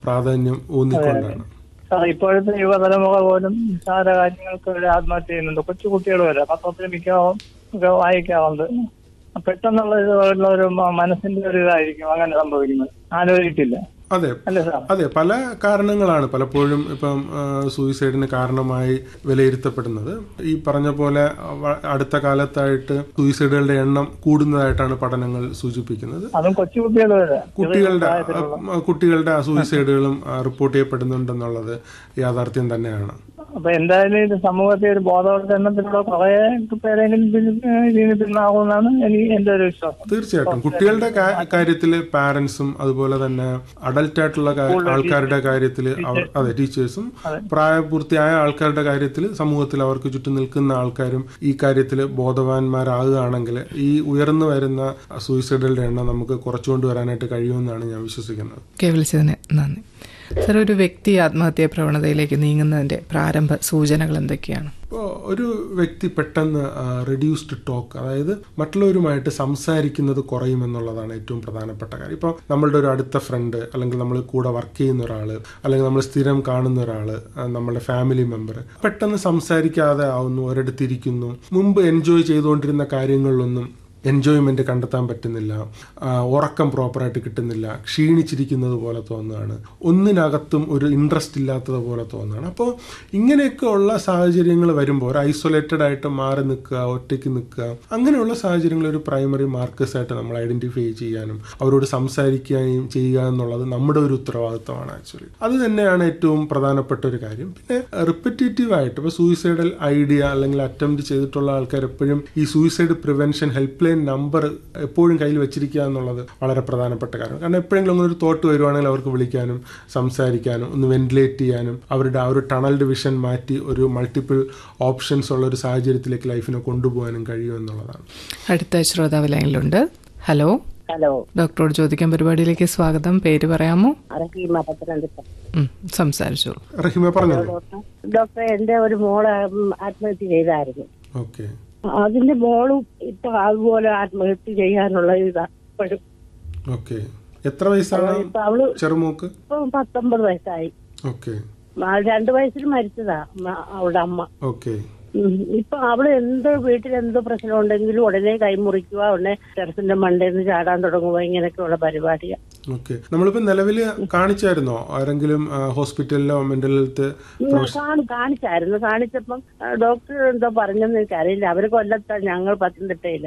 പ്രാധാന്യം ഊന്നിക്കൊണ്ടാണ് സാർ ഇപ്പോഴത്തെ യുവതലമുറ പോലും നിസ്സാര കാര്യങ്ങൾക്ക് വരെ ആത്മഹത്യ ചെയ്യുന്നുണ്ട് കൊച്ചുകുട്ടികൾ വരെ പത്രത്തിൽ മിക്കവാറും ഒക്കെ വായിക്കാറുണ്ട് പെട്ടെന്നുള്ള ഇത് ഉള്ള ഒരു മ- മനസ്സിന്റെ ഒരു ഇതായിരിക്കും അങ്ങനെ സംഭവിക്കുന്നത് ആലോചിക്കില്ല അതെ അല്ലേ സാർ അതെ പല കാരണങ്ങളാണ് പലപ്പോഴും ഇപ്പം ആ, സൂയിസൈഡിന് കാരണമായി വിലയിരുത്തപ്പെടുന്നത് ഈ പറഞ്ഞ പോലെ വ- അടുത്ത കാലത്തായിട്ട് സൂയിസൈഡുകളുടെ എണ്ണം കൂടുന്നതായിട്ടാണ് പഠനങ്ങൾ സൂചിപ്പിക്കുന്നത് അതും കൊച്ചുകുട്ടികൾ വരെ കുട്ടികളുടെ ആ, കുട്ടികളുടെ സൂയിസൈഡുകളും ആ, റിപ്പോർട്ട് ചെയ്യപ്പെടുന്നുണ്ടെന്നുള്ളത് യാഥാർത്ഥ്യം തന്നെയാണ് അപ്പൊ എന്തായാലും ഇത് സമൂഹത്തെ ഒരു ബോധവൽക്കരണത്തിലൂടെ കുറെ പേരെങ്കിലും ഇതിന് ഇതിന് പിന്നാകുമെന്നാണ് എനിക്ക് എന്റെ ഒരു വിശ്വാസം തീർച്ചയായിട്ടും കുട്ടികളുടെ കാര്യത്തിൽ പാരന്റ്സും അതുപോലെ തന്നെ അഡൽട്ട് ആയിട്ടുള്ള കാ- ആൾക്കാരുടെ കാര്യത്തിൽ അവർ അതെ ടീച്ചേഴ്സും പ്രായപൂർത്തിയായ ആൾക്കാരുടെ കാര്യത്തിൽ സമൂഹത്തിൽ അവർക്ക് ചുറ്റും നിൽക്കുന്ന ആൾക്കാരും ഈ കാര്യത്തിൽ ബോധവാന്മാരാകുകയാണെങ്കിൽ ഈ ഉയർന്നു വരുന്ന സൂയിസൈഡുകളുടെ എണ്ണം നമുക്ക് കുറച്ചുകൊണ്ട് വരാനായിട്ട് കഴിയുമെന്നാണ് ഞാൻ വിശ്വസിക്കുന്നത് ഒക്കെ വിളിച്ചതിന് നന്ദി സർ ഒരു വ്യക്തി ആത്മഹത്യാ പ്രവണതയിലേക്ക് നീങ്ങുന്നതിന്റെ പ്രാരംഭ സൂചനകൾ എന്തൊക്കെയാണ് ഇപ്പോൾ ഒരു വ്യക്തി പെട്ടെന്ന് റെഡ്യൂസ്ഡ് ടോക്ക് അതായത് മറ്റുള്ളവരുമായിട്ട് സംസാരിക്കുന്നത് കുറയുമെന്നുള്ളതാണ് ഏറ്റവും പ്രധാനപ്പെട്ട കാര്യം ഇപ്പോൾ നമ്മളുടെ ഒരു അടുത്ത ഫ്രണ്ട് അല്ലെങ്കിൽ നമ്മൾ കൂടെ വർക്ക് ചെയ്യുന്ന ഒരാൾ അല്ലെങ്കിൽ നമ്മൾ സ്ഥിരം കാണുന്ന ഒരാൾ നമ്മുടെ ഫാമിലി മെമ്പർ പെട്ടെന്ന് സംസാരിക്കാതെ ആവുന്നു ഒരിടത്തിരിക്കുന്നു മുമ്പ് എൻജോയ് ചെയ്തുകൊണ്ടിരുന്ന കാര്യങ്ങളിലൊന്നും എൻജോയ്മെന്റ് കണ്ടെത്താൻ പറ്റുന്നില്ല ആ, ഉറക്കം പ്രോപ്പറായിട്ട് കിട്ടുന്നില്ല ക്ഷീണിച്ചിരിക്കുന്നത് പോലെ തോന്നുകയാണ് ഒന്നിനകത്തും ഒരു ഇൻട്രസ്റ്റ് ഇല്ലാത്തത് പോലെ തോന്നുകയാണ് അപ്പോൾ ഇങ്ങനെയൊക്കെ ഉള്ള സാഹചര്യങ്ങൾ വരുമ്പോൾ ഒരു ഐസൊലേറ്റഡ് ആയിട്ട് മാറി നിൽക്കുക ഒറ്റയ്ക്ക് നിൽക്കുക അങ്ങനെയുള്ള സാഹചര്യങ്ങൾ ഒരു പ്രൈമറി മാർക്കേഴ്സ് ആയിട്ട് നമ്മൾ ഐഡന്റിഫൈ ചെയ്യാനും അവരോട് സംസാരിക്കുകയും ചെയ്യുക എന്നുള്ളത് നമ്മുടെ ഒരു ഉത്തരവാദിത്തമാണ് ആക്ച്വലി അത് തന്നെയാണ് ഏറ്റവും പ്രധാനപ്പെട്ട ഒരു കാര്യം പിന്നെ റിപ്പറ്റേറ്റീവ് ആയിട്ട് ഇപ്പോൾ സൂയിസൈഡൽ ഐഡിയ അല്ലെങ്കിൽ അറ്റംപ്റ്റ് ചെയ്തിട്ടുള്ള ആൾക്കാർ എപ്പോഴും ഈ suicide prevention helpline number എപ്പോഴും കയ്യിൽ വെച്ചിരിക്കുക എന്നുള്ളത് വളരെ പ്രധാനപ്പെട്ട കാര്യം കാരണം എപ്പോഴെങ്കിലും അങ്ങനെ ഒരു തോട്ട് വരുവാണെങ്കിൽ അവർക്ക് വിളിക്കാനും സംസാരിക്കാനും ഒന്ന് വെന്റിലേറ്റ് ചെയ്യാനും അവരുടെ ആ ഒരു ടണൽ ഡിവിഷൻ മാറ്റി ഒരു മൾട്ടിപ്പിൾ ഓപ്ഷൻസ് ഉള്ള ഒരു സാഹചര്യത്തിലേക്ക് ലൈഫിനെ കൊണ്ടുപോകാനും കഴിയും എന്നുള്ളതാണ് അടുത്ത ശ്രോതാവ് ലൈനിലുണ്ട് ഹലോ ഹലോ ഡോക്ടറോട് ചോദിക്കാൻ പരിപാടിയിലേക്ക് സ്വാഗതം പേര് പറയാമോ റഹീമ പത്തനംതിട്ട ഉം, സംസാരിച്ചോളൂ റഹിമ പറഞ്ഞോളൂ ഡോക്ടർ ഡോക്ടർ എന്റെ ഒരു മോള് ഉം, ആത്മഹത്യ ചെയ്തായിരുന്നു ഓക്കെ അതിന്റെ മോളും ഇപ്പൊ അതുപോലെ ആത്മഹത്യ ചെയ്യാനുള്ള ഇതാ ഇപ്പോഴും ഓക്കെ എത്ര വയസ്സാണ് ഇപ്പൊ അവള് ചെറുമൂക്ക് ഇപ്പൊ പത്തൊമ്പത് വയസ്സായി ഓക്കെ ആ, രണ്ടു വയസ്സിൽ മരിച്ചതാ മ- അവളുടെ അമ്മ ഓക്കെ ഉം. ഇപ്പൊ അവള് എന്ത് വീട്ടിൽ എന്ത് പ്രശ്നം ഉണ്ടെങ്കിലും ഉടനെ കൈമുറിക്കുക ഉടനെ ടെറസിന്റെ മണ്ടയിൽ നിന്ന് ചാടാൻ തുടങ്ങുക ഇങ്ങനെയൊക്കെയുള്ള പരിപാടിയാ ഓക്കെ നമ്മളിപ്പോ നിലവില് കാണിച്ചായിരുന്നോ ആരെങ്കിലും ആ, ഹോസ്പിറ്റലിലോ മെന്റൽ ഹെൽത്ത് ഉം, കാണി- കാണിച്ചായിരുന്നു കാണിച്ചപ്പം ആ, ഡോക്ടർ എന്തോ പറഞ്ഞെന്ന് എനിക്കറിയില്ല അവര് കൊല്ലത്താ ഞങ്ങൾ പത്തനംതിട്ടയില്ല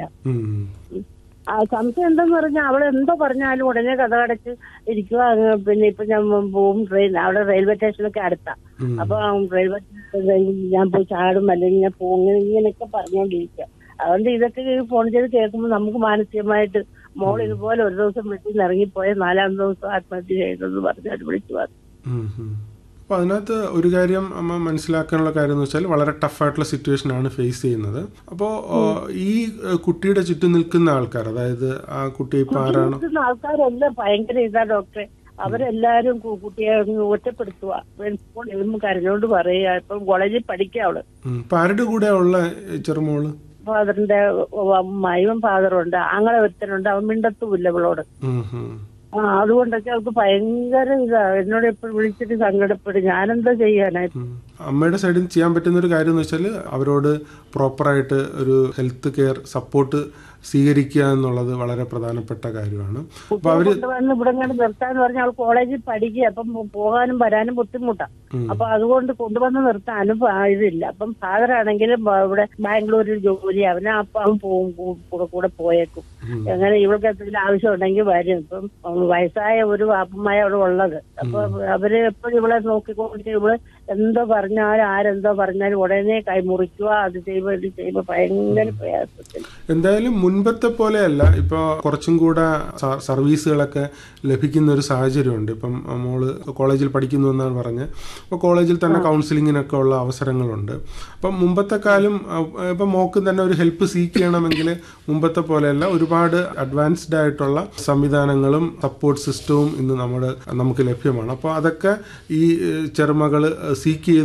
ആ സംശയം എന്തെന്ന് പറഞ്ഞാൽ അവൾ എന്തോ പറഞ്ഞാലും ഉടനെ കഥ കടച്ച് ഇരിക്കുക അങ്ങ് പിന്നെ ഇപ്പൊ ഞാൻ പോവും ട്രെയിൻ അവിടെ റെയിൽവേ സ്റ്റേഷനൊക്കെ അടുത്താ അപ്പൊ ആ റെയിൽവേ സ്റ്റേഷൻ ഞാൻ പോയി ചാടും അല്ലെങ്കിൽ ഞാൻ പോകും ഇങ്ങനെ ഇങ്ങനെയൊക്കെ പറഞ്ഞുകൊണ്ടിരിക്കുക അതുകൊണ്ട് ഇതൊക്കെ ഈ ഫോൺ ചെയ്ത് കേൾക്കുമ്പോൾ നമുക്ക് മാനസികമായിട്ട് മോൾ ഇതുപോലെ ഒരു ദിവസം വീട്ടിൽ നിന്ന് ഇറങ്ങിപ്പോയ നാലാം ദിവസം ആത്മഹത്യ ചെയ്തെന്ന് പറഞ്ഞാൽ വിളിച്ചു പറഞ്ഞു അപ്പൊ അതിനകത്ത് ഒരു കാര്യം അമ്മ മനസ്സിലാക്കാനുള്ള കാര്യം എന്ന് വെച്ചാൽ വളരെ ടഫായിട്ടുള്ള സിറ്റുവേഷൻ ആണ് ഫേസ് ചെയ്യുന്നത് അപ്പോൾ ഈ ഏഹ്, കുട്ടിയുടെ ചുറ്റും നിൽക്കുന്ന ആൾക്കാർ അതായത് ആ കുട്ടി ഇപ്പൊ ആരാണോ നിൽക്കുന്ന ആൾക്കാരെല്ലാം ഭയങ്കര ഇതാ ഡോക്ടറെ അവരെല്ലാരും കു- കുട്ടിയെ അങ്ങ് ഒറ്റപ്പെടുത്തുക ഫോൺ എഴുതുമ്പോൾ കരഞ്ഞോണ്ട് പറയുക ഇപ്പം കോളേജിൽ പഠിക്കുക അവള് ഉം. ഇപ്പൊ ആരുടെ കൂടെ ഉള്ള ചെറുമോള് ഫാദറിന്റെ അമ്മായും ഫാദറും ഉണ്ട് ആങ്ങളെ ഒരുത്തനുണ്ട് അവൻ മിണ്ടത്തുമില്ല ഇവളോട് ഉം, ഉം. ആ അതുകൊണ്ടൊക്കെ അവൾക്ക് ഭയങ്കര ഇതാ എന്നോട് എപ്പോഴും വിളിച്ചിട്ട് സങ്കടപ്പെടും ഞാനെന്താ ചെയ്യാനായി ഉം. അമ്മയുടെ സൈഡിൽ നിന്ന് ചെയ്യാൻ പറ്റുന്ന ഒരു കാര്യം എന്ന് വെച്ചാൽ അവരോട് പ്രോപ്പറായിട്ട് ഒരു ഹെൽത്ത് കെയർ സപ്പോർട്ട് സ്വീകരിക്കുക എന്നുള്ളത് വളരെ പ്രധാനപ്പെട്ട കാര്യമാണ് അപ്പൊ അവര് കൊണ്ടുവന്ന് ഇവിടെ ഇങ്ങനെ നിർത്താന്ന് പറഞ്ഞാൽ അവൾ കോളേജിൽ പഠിക്കുക അപ്പം പോകാനും വരാനും ബുദ്ധിമുട്ടാ അപ്പൊ അതുകൊണ്ട് കൊണ്ടുവന്ന് നിർത്താനും പ- ഇതില്ല അപ്പം ഫാദർ ആണെങ്കിലും ബ- ഇവിടെ ബാംഗ്ലൂരിൽ ജോലി അവന് അപ്പം അവൻ പോവും കൂ- കൂടെ കൂടെ പോയേക്കും അങ്ങനെ ഇവൾക്ക് എന്തെങ്കിലും ആവശ്യം ഉണ്ടെങ്കിൽ വരും ഇപ്പം ഉം, വയസ്സായ ഒരു അപ്പമായ അവിടെ ഉള്ളത് അപ്പൊ അവര് എപ്പോഴും ഇവളെ നോക്കിക്കൊണ്ട് ഇവള് എന്തോ പറഞ്ഞാലും ആരെന്തോ പറഞ്ഞാലും ഉടനെ കൈമുറിക്കുക അത് ചെയ്യുമ്പോ ഇത് ചെയ്യുമ്പോ ഭയങ്കര പ്രയാസത്തിൽ എന്തായാലും മുൻപത്തെ പോലെയല്ല ഇപ്പോൾ കുറച്ചും കൂടെ സ- സർവീസുകളൊക്കെ ലഭിക്കുന്ന ഒരു സാഹചര്യമുണ്ട് ഇപ്പം മോള് കോളേജിൽ പഠിക്കുന്നു എന്നാണ് പറഞ്ഞ് അപ്പോൾ കോളേജിൽ തന്നെ കൗൺസിലിങ്ങിനൊക്കെ ഉള്ള അവസരങ്ങളുണ്ട് അപ്പം മുമ്പത്തെ കാലം അഹ് ഇപ്പം മോക്ക് തന്നെ ഒരു ഹെൽപ്പ് സീക്ക് ചെയ്യണമെങ്കിൽ മുമ്പത്തെ പോലെയല്ല ഒരുപാട് അഡ്വാൻസ്ഡ് ആയിട്ടുള്ള സംവിധാനങ്ങളും സപ്പോർട്ട് സിസ്റ്റവും ഇന്ന് നമ്മുടെ നമുക്ക് ലഭ്യമാണ് അപ്പോൾ അതൊക്കെ ഈ ഏഹ്, ചെറുമകള് സീക്ക് ചെയ്തു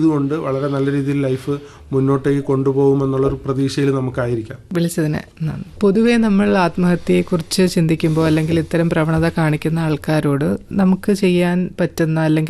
ചെയ്തുകൊണ്ട് വളരെ നല്ല രീതിയിൽ ലൈഫ് മുന്നോട്ടേക്ക് കൊണ്ടുപോകുമെന്നുള്ളൊരു പ്രതീക്ഷയിൽ നമുക്കായിരിക്കാം വിളിച്ചതിന് നന്ദി പൊതുവേ നമ്മൾ ആത്മഹത്യയെക്കുറിച്ച് ചിന്തിക്കുമ്പോൾ അല്ലെങ്കിൽ ഇത്തരം പ്രവണത കാണിക്കുന്ന ആൾക്കാരോട് നമുക്ക് ചെയ്യാൻ പറ്റുന്ന അല്ലെങ്കിൽ